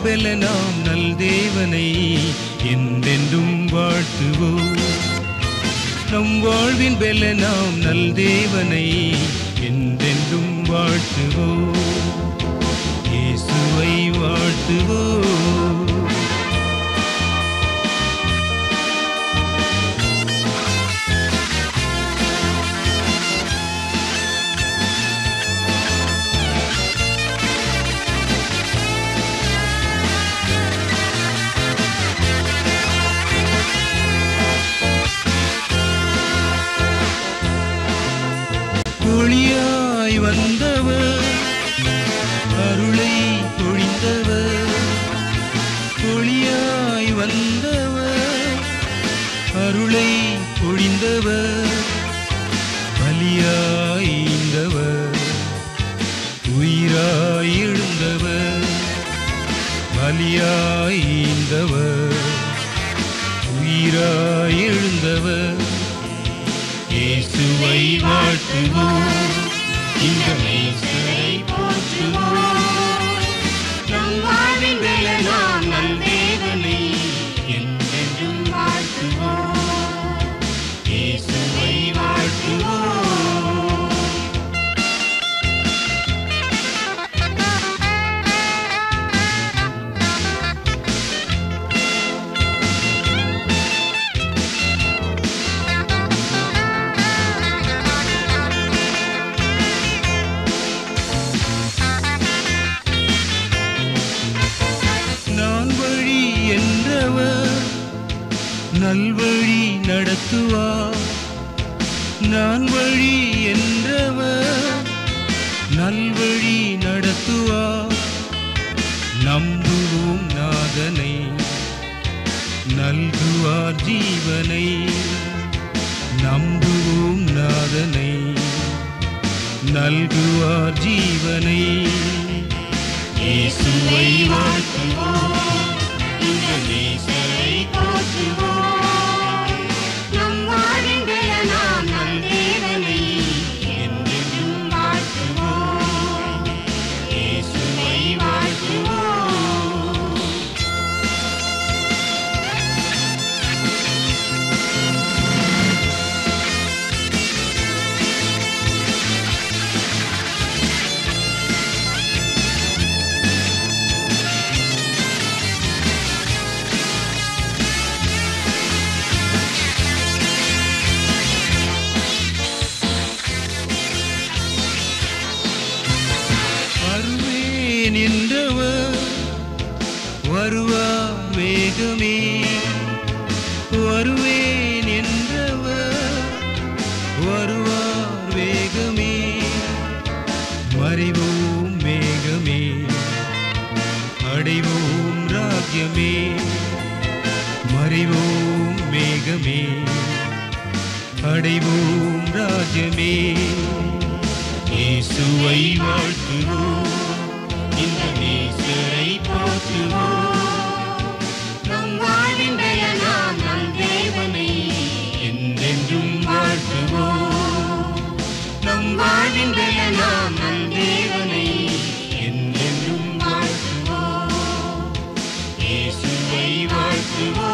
பெல நாம் நல் தேவனை என்றென்றும் வாழ்த்துவோம் நம் வாழ்வின் பெல நாம் நல் தேவனை என்றென்றும் வாழ்த்துவோம் இயேசுவை வாழ்த்துவோம் ஒளியாய் வந்தவர் அருளை பொழிந்தவர் ஒளியாய் வந்தவர் அருளை பொழிந்தவர் பலியாய் ஈந்தவர் உயிராய் எழுந்தவர் பலியாய் ஈந்தவர் உயிராய் எழுந்தவர் இயேசுவை வாழ்த்துவோம் இந்த நேசரை போற்றுவோம் நம் வாழ்வின் வேல நாம் நல் தேவனை என்றென்றும் வாழ்த்துவோம் இயேசுவை வாழ்த்துவோம் நான் வழி என்றவர் நல்வழி நடத்துவார் நான் வழி என்றவர் நல்வழி நடத்துவார் நம்புவோம் நாதனை நல்குவார் ஜீவனை நம்புவோம் நாதனை நல்குவார் ஜீவனை இயேசுவை வாழ்த்துவோம் இந்த நேசரை போற்றுவோம் நம் வாழ்வின் வேல நாம் நம் தேவனை என்றென்றும் வாழ்த்துவோம் இயேசுவை வாழ்த்துவோம் வருவேன் என்றவர் வருவார் வேகமே வருவேன் என்றவர் வருவார் வேகமே மறைவோம் மேகமே அடைவோம் ராஜ்யமே மறைவோம் மேகமே அடைவோம் ராஜ்யமே இயேசுவை வாழ்த்துவோம் இந்த நேசரை போற்றுவோம் நம் வாழ்வின் வேல நாம் நம் தேவனை என்றென்றும் வாழ்த்துவோம் நம் வாழ்வின் வேல நாம் நம் தேவனை என்றென்றும் வாழ்த்துவோம் இயேசுவை வாழ்த்துவோம்